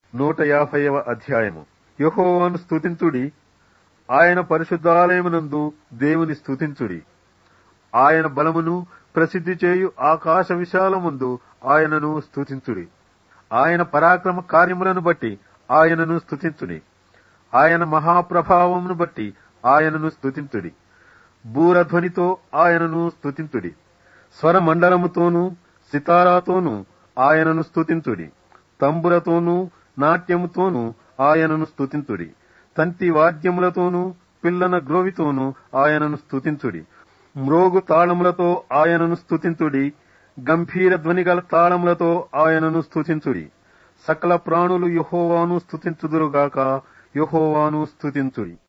నూట యాభైవ అధ్యాయము యెహోవాను స్తుతించుడి ఆయన పరిశుద్ధాలయమునందు దేవుని స్తుతించుడి ఆయన బలమును ప్రసిద్ధి చేయు ఆకాశ విశాలముందు ఆయనను స్తుతించుడి ఆయన పరాక్రమ కార్యములను బట్టి ఆయనను స్తుతించుడి ఆయన మహాప్రభావమును బట్టి ఆయనను స్తుతించుడి బూరధ్వనితో ఆయనను స్తుతించుడి స్వరమండలముతోనూ సితారాతోనూ ఆయనను స్తుతించుడి తంబురతోనూ నాట్యముతోనూ ఆయనను స్తుతించుడి తంతి వాద్యములతోనూ పిల్లన గ్రోవితోనూ ఆయనను స్తుతించుడి మ్రోగు తాళములతో ఆయనను స్తుతించుడి గంభీర ధ్వనిగల తాళములతో ఆయనను స్తుతించుడి సకల ప్రాణులు యెహోవాను స్తుతించుదురుగాక యెహోవాను స్తుతించుడి